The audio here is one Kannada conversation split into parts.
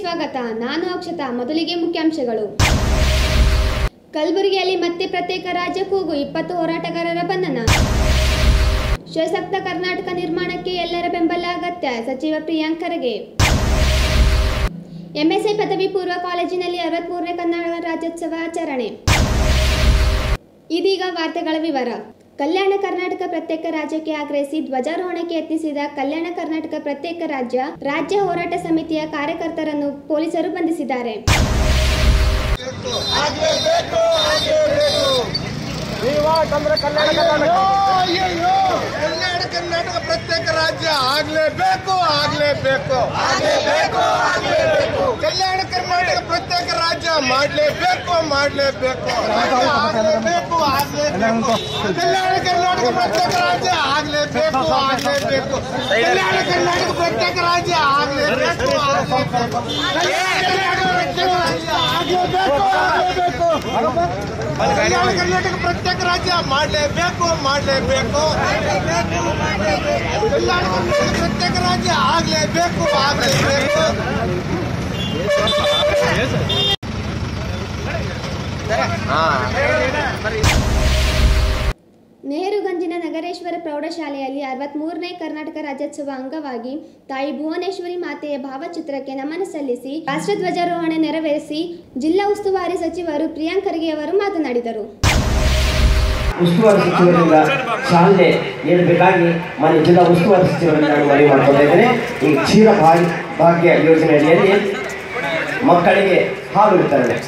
ಸ್ವಾಗತ ನಾನು ಅಕ್ಷತಾ ಮೊದಲಿಗೆ ಮುಖ್ಯಾಂಶಗಳು ಕಲಬುರಗಿಯಲ್ಲಿ ಮತ್ತೆ ಪ್ರತ್ಯೇಕ ರಾಜ್ಯ ಕೂಗು ಇಪ್ಪತ್ತು ಹೋರಾಟಗಾರರ ಬಂಧನ ಸಶಕ್ತ ಕರ್ನಾಟಕ ನಿರ್ಮಾಣಕ್ಕೆ ಎಲ್ಲರ ಬೆಂಬಲ ಅಗತ್ಯ ಸಚಿವ ಪ್ರಿಯಾಂಕ್ ಖರ್ಗೆ ಎಂಎಸ್ಐ ಪದವಿ ಪೂರ್ವ ಕಾಲೇಜಿನಲ್ಲಿ ಅರವತ್ಮೂರನೇ ಕನ್ನಡ ರಾಜ್ಯೋತ್ಸವ ಆಚರಣೆ ಇದೀಗ ವಾರ್ತೆಗಳ ವಿವರ ಕಲ್ಯಾಣ ಕರ್ನಾಟಕ ಪ್ರತ್ಯೇಕ ರಾಜ್ಯಕ್ಕೆ ಆಗ್ರಹಿಸಿ ಧ್ವಜಾರೋಹಣಕ್ಕೆ ಯತ್ನಿಸಿದ ಕಲ್ಯಾಣ ಕರ್ನಾಟಕ ಪ್ರತ್ಯೇಕ ರಾಜ್ಯ ರಾಜ್ಯ ಹೋರಾಟ ಸಮಿತಿಯ ಕಾರ್ಯಕರ್ತರನ್ನು ಪೊಲೀಸರು ಬಂಧಿಸಿದ್ದಾರೆ ಕಲ್ಯಾಣ ಕರ್ನಾಟಕ ಪ್ರತ್ಯೇಕ ರಾಜ್ಯ ಆಗ್ಲೇಬೇಕು ಆಗ್ಲೇಬೇಕು ಕಲ್ಯಾಣ ಕರ್ನಾಟಕ ಪ್ರತ್ಯೇಕ ರಾಜ್ಯ ಮಾಡ್ಲೇಬೇಕು ಮಾಡ್ಲೇಬೇಕು ಆಗ್ಲೇಬೇಕು ಆಗ್ಲೇಬೇಕು ಕಲ್ಯಾಣ ಕರ್ನಾಟಕ ಪ್ರತ್ಯೇಕ ರಾಜ್ಯ ಆಗ್ಲೇಬೇಕು ಆಗ್ಲೇಬೇಕು ಕಲ್ಯಾಣ ಕರ್ನಾಟಕ ಪ್ರತ್ಯೇಕ ರಾಜ್ಯ ಆಗ್ಲೇಬೇಕು ಆಗ್ಲೇಬೇಕು ಕಲ್ಯಾಣ ಕರ್ನಾಟಕ ಪ್ರತ್ಯೇಕ ರಾಜ್ಯ ಆಗ್ಲೇಬೇಕು ಆಗ್ಲೇಬೇಕು ಕಲ್ಯಾಣ ಕರ್ನಾಟಕ ಪ್ರತ್ಯೇಕ ರಾಜ್ಯ ಮಾಡಲೇಬೇಕು ಮಾಡಲೇಬೇಕು ಕಲ್ಯಾಣ ಕರ್ನಾಟಕ ಪ್ರತ್ಯೇಕ ರಾಜ್ಯ ಆಗಲೇಬೇಕು ಆಗಲೇಬೇಕು ನೆಹರುಗಂಜಿನ ನಗರೇಶ್ವರ ಪ್ರೌಢಶಾಲೆಯಲ್ಲಿ ಅರವತ್ಮೂರನೇ ಕರ್ನಾಟಕ ರಾಜ್ಯೋತ್ಸವ ಅಂಗವಾಗಿ ತಾಯಿ ಭುವನೇಶ್ವರಿ ಮಾತೆಯ ಭಾವಚಿತ್ರಕ್ಕೆ ನಮನ ಸಲ್ಲಿಸಿ ರಾಷ್ಟ್ರಧ್ವಜಾರೋಹಣ ನೆರವೇರಿಸಿ ಜಿಲ್ಲಾ ಉಸ್ತುವಾರಿ ಸಚಿವರು ಪ್ರಿಯಾಂಕ್ ಖರ್ಗೆ ಅವರು ಮಾತನಾಡಿದರು ಉಸ್ತುವಾರಿ ಸಚಿವರಿಂದ ಶಾಲೆ ನೀಡಬೇಕಾಗಿ ಮಾನ್ಯ ಜಿಲ್ಲಾ ಉಸ್ತುವಾರಿ ಸಚಿವರಲ್ಲಿ ನಾನು ಮನವಿ ಮಾಡ್ಕೊತಾ ಇದ್ದೇನೆ ಈ ಕ್ಷೀರ ಭಾಗ್ಯ ಭಾಗ್ಯ ಯೋಜನೆ ಅಡಿಯಲ್ಲಿ ಮಕ್ಕಳಿಗೆ ಹಾಲು ವಿತರಣೆ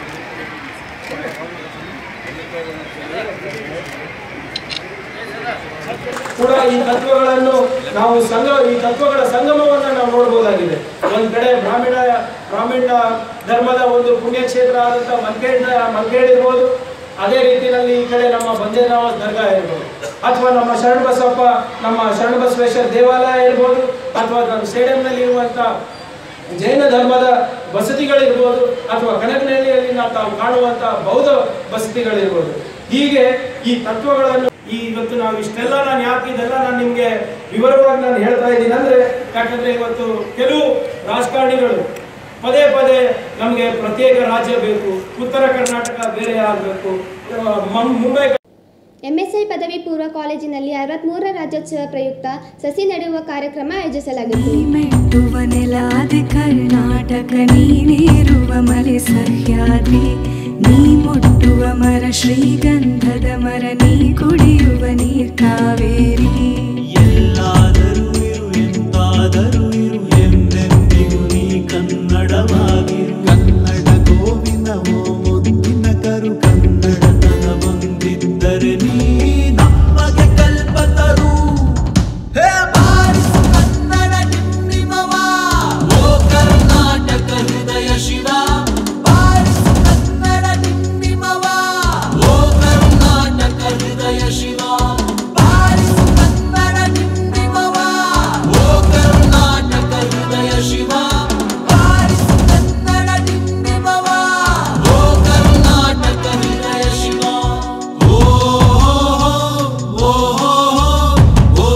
ಕೂಡ ಈ ತತ್ವಗಳನ್ನು ನಾವು ಸಂಗ ಈ ತತ್ವಗಳ ಸಂಗಮವನ್ನು ನಾವು ನೋಡಬಹುದಾಗಿದೆ ಒಂದ್ ಕಡೆ ಬ್ರಾಹ್ಮಣ ಬ್ರಾಹ್ಮಣ ಧರ್ಮದ ಒಂದು ಪುಣ್ಯಕ್ಷೇತ್ರ ಆದಂತ ಮಲ್ಕೇಡ್ ಮಲ್ಕೇಡ್ ಇರ್ಬೋದು ಅದೇ ರೀತಿಯಲ್ಲಿ ಈ ಕಡೆ ನಮ್ಮ ಬಂದೇನಾವ ದರ್ಗಾ ಇರ್ಬೋದು ಅಥವಾ ನಮ್ಮ ಶರಣಬಸಪ್ಪ ನಮ್ಮ ಶರಣಬಸವೇಶ್ವರ ದೇವಾಲಯ ಇರ್ಬೋದು ಅಥವಾ ನಮ್ಮ ಸ್ಟೇಡಿಯಂನಲ್ಲಿ ಇರುವಂತ ಜೈನ ಧರ್ಮದ ಬಸತಿಗಳಿರ್ಬೋದು ಅಥವಾ ಕನಕನಹಳ್ಳಿಯಲ್ಲಿ ನಾವು ತಾವು ಕಾಣುವಂತ ಬೌದ್ಧ ಬಸತಿಗಳಿರ್ಬೋದು ಹೀಗೆ ಈ ತತ್ವಗಳನ್ನು ಈ ಇವತ್ತು ನಾವು ಇಷ್ಟೆಲ್ಲ ನಾನು ಯಾಕೆ ಇದೆಲ್ಲ ನಾನು ನಿಮಗೆ ವಿವರವಾಗಿ ನಾನು ಹೇಳ್ತಾ ಇದ್ದೀನಿ ಅಂದ್ರೆ ಯಾಕಂದ್ರೆ ಇವತ್ತು ಕೆಲವು ರಾಜಕಾರಣಿಗಳು ಪದೇ ಪದೇ ನಮಗೆ ಪ್ರತ್ಯೇಕ ರಾಜ್ಯ ಬೇಕು ಉತ್ತರ ಕರ್ನಾಟಕ ಬೇರೆ ಆಗಬೇಕು ಮುಂಬೈ ಎಂಎಸ್ಐ ಪದವಿ ಪೂರ್ವ ಕಾಲೇಜಿನಲ್ಲಿ ಅರವತ್ಮೂರರ ರಾಜ್ಯೋತ್ಸವ ಪ್ರಯುಕ್ತ ಸಸಿ ನೆಡುವ ಕಾರ್ಯಕ್ರಮ ಆಯೋಜಿಸಲಾಗಿತ್ತು ಮೆಟ್ಟುವ ನೆಲಾದೆ ಕರ್ನಾಟಕ ನೀನೇರುವ ಮಲೆ ಸಹ್ಯಾದ್ರಿ ನೀ ಮುಟ್ಟುವ ಮರ ಶ್ರೀಗಂಧದ ಮರ ನೀ ಕುಡಿಯುವ ನೀರ್ ಕಾವೇರಿ ಎಲ್ಲಾದರೂ ಇರು ಎಂತಾದರೂ ಇರು ಎಂದೆಂದಿಗೂ ನೀ ಕನ್ನಡವಾಗಿರು ಕನ್ನಡ ಗೋವಿನ ಓ ಮುದ್ದಿನ ಕರು ಕನ್ನಡತನ ಬಂದಿದ್ದರೆ ನೀ ನಮಗೆ ಕಲ್ಪತರು ಹೇ ಬಾರಿಸು ಕನ್ನಡ ಡಿಂಡಿಮವ ಓ ಕರ್ನಾಟಕ ಹೃದಯ ಶಿವ ಬಾರಿಸು ಕನ್ನಡ ಡಿಂಡಿಮವ ಓ ಕರ್ನಾಟಕ ಹೃದಯ ಶಿವ ಬಾರಿಸು ಕನ್ನಡ ಡಿಂಡಿಮವ ಓ ಕರ್ನಾಟಕ ಹೃದಯ ಶಿವ ಬಾರಿಸು ಕನ್ನಡ ಡಿಂಡಿಮವ ಓ ಕರ್ನಾಟಕ ಹೃದಯ ಶಿವ ಓ ಓ ಓ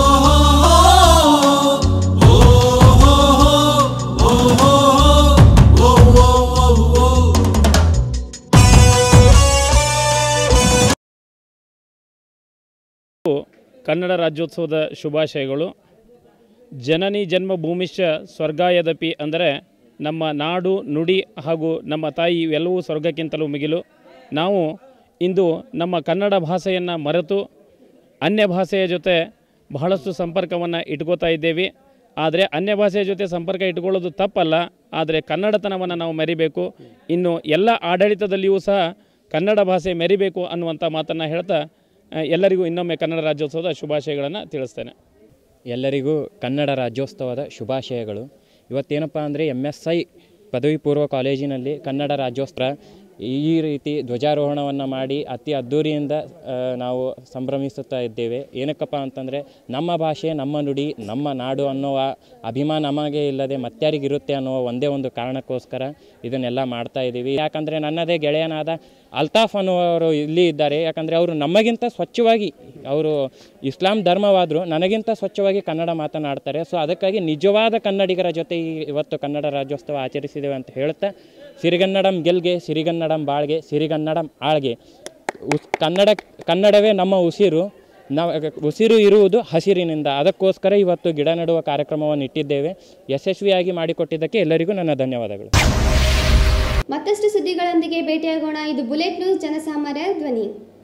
ಕನ್ನಡ ರಾಜ್ಯೋತ್ಸವದ ಶುಭಾಶಯಗಳು ಜನನಿ ಜನ್ಮಭೂಮಿಶ್ಚ ಸ್ವರ್ಗಾಯದಪಿ ಅಂದರೆ ನಮ್ಮ ನಾಡು ನುಡಿ ಹಾಗೂ ನಮ್ಮ ತಾಯಿ ಇವೆಲ್ಲವೂ ಸ್ವರ್ಗಕ್ಕಿಂತಲೂ ಮಿಗಿಲು ನಾವು ಇಂದು ನಮ್ಮ ಕನ್ನಡ ಭಾಷೆಯನ್ನು ಮರೆತು ಅನ್ಯ ಭಾಷೆಯ ಜೊತೆ ಬಹಳಷ್ಟು ಸಂಪರ್ಕವನ್ನು ಇಟ್ಕೋತಾ ಇದ್ದೇವೆ ಆದರೆ ಅನ್ಯ ಭಾಷೆಯ ಜೊತೆ ಸಂಪರ್ಕ ಇಟ್ಕೊಳ್ಳೋದು ತಪ್ಪಲ್ಲ ಆದರೆ ಕನ್ನಡತನವನ್ನು ನಾವು ಮೆರಿಬೇಕು ಇನ್ನು ಎಲ್ಲ ಆಡಳಿತದಲ್ಲಿಯೂ ಸಹ ಕನ್ನಡ ಭಾಷೆ ಮೆರಿಬೇಕು ಅನ್ನುವಂಥ ಮಾತನ್ನು ಹೇಳ್ತಾ ಆ, ಎಲ್ಲರಿಗೂ ಇನ್ನೊಮ್ಮೆ ಕನ್ನಡ ರಾಜ್ಯೋತ್ಸವದ ಶುಭಾಶಯಗಳನ್ನು ತಿಳಿಸ್ತೇನೆ ಎಲ್ಲರಿಗೂ ಕನ್ನಡ ರಾಜ್ಯೋತ್ಸವದ ಶುಭಾಶಯಗಳು ಇವತ್ತೇನಪ್ಪ ಅಂದರೆ ಎಮ್ ಎಸ್ ಐ ಪದವಿ ಪೂರ್ವ ಕಾಲೇಜಿನಲ್ಲಿ ಕನ್ನಡ ರಾಜ್ಯೋತ್ಸವ ಈ ರೀತಿ ಧ್ವಜಾರೋಹಣವನ್ನು ಮಾಡಿ ಅತಿ ಅದ್ಧೂರಿಯಿಂದ ಆ, ನಾವು ಸಂಭ್ರಮಿಸುತ್ತಾ ಇದ್ದೇವೆ ಏನಕ್ಕಪ್ಪ ಅಂತಂದರೆ ನಮ್ಮ ಭಾಷೆ ನಮ್ಮ ನುಡಿ ನಮ್ಮ ನಾಡು ಅನ್ನುವ ಅಭಿಮಾನ ನಮಗೆ ಇಲ್ಲದೆ ಮತ್ಯಾರಿಗಿರುತ್ತೆ ಅನ್ನುವ ಒಂದೇ ಒಂದು ಕಾರಣಕ್ಕೋಸ್ಕರ ಇದನ್ನೆಲ್ಲ ಮಾಡ್ತಾ ಇದ್ದೀವಿ ಯಾಕಂದರೆ ನನ್ನದೇ ಗೆಳೆಯನಾದ ಅಲ್ತಾಫ್ ಅನ್ನುವರು ಇಲ್ಲಿ ಇದ್ದಾರೆ ಯಾಕಂದರೆ ಅವರು ನಮಗಿಂತ ಸ್ವಚ್ಛವಾಗಿ ಅವರು ಇಸ್ಲಾಂ ಧರ್ಮವಾದರೂ ನನಗಿಂತ ಸ್ವಚ್ಛವಾಗಿ ಕನ್ನಡ ಮಾತನಾಡ್ತಾರೆ ಸೊ ಅದಕ್ಕಾಗಿ ನಿಜವಾದ ಕನ್ನಡಿಗರ ಜೊತೆ ಈ ಇವತ್ತು ಕನ್ನಡ ರಾಜ್ಯೋತ್ಸವ ಆಚರಿಸಿದ್ದೇವೆ ಅಂತ ಹೇಳ್ತಾ ಸಿರಿಗನ್ನಡಂ ಗೆಲ್ಗೆ ಸಿರಿಗನ್ನಡಂ ಬಾಳ್ಗೆ ಸಿರಿಗನ್ನಡಂ ಆಳ್ಗೆ ಉಸ್ ಕನ್ನಡ ಕನ್ನಡವೇ ನಮ್ಮ ಉಸಿರು ನಾವು ಉಸಿರು ಇರುವುದು ಹಸಿರಿನಿಂದ ಅದಕ್ಕೋಸ್ಕರ ಇವತ್ತು ಗಿಡ ನೆಡುವ ಕಾರ್ಯಕ್ರಮವನ್ನು ಇಟ್ಟಿದ್ದೇವೆ ಯಶಸ್ವಿಯಾಗಿ ಮಾಡಿಕೊಟ್ಟಿದ್ದಕ್ಕೆ ಎಲ್ಲರಿಗೂ ನನ್ನ ಧನ್ಯವಾದಗಳು ಮತ್ತಷ್ಟು ಸುದ್ದಿಗಳೊಂದಿಗೆ ಭೇಟಿಯಾಗೋಣ ಇದು ಬುಲೆಟ್ ನ್ಯೂಸ್ ಜನಸಾಮಾನ್ಯ ಧ್ವನಿ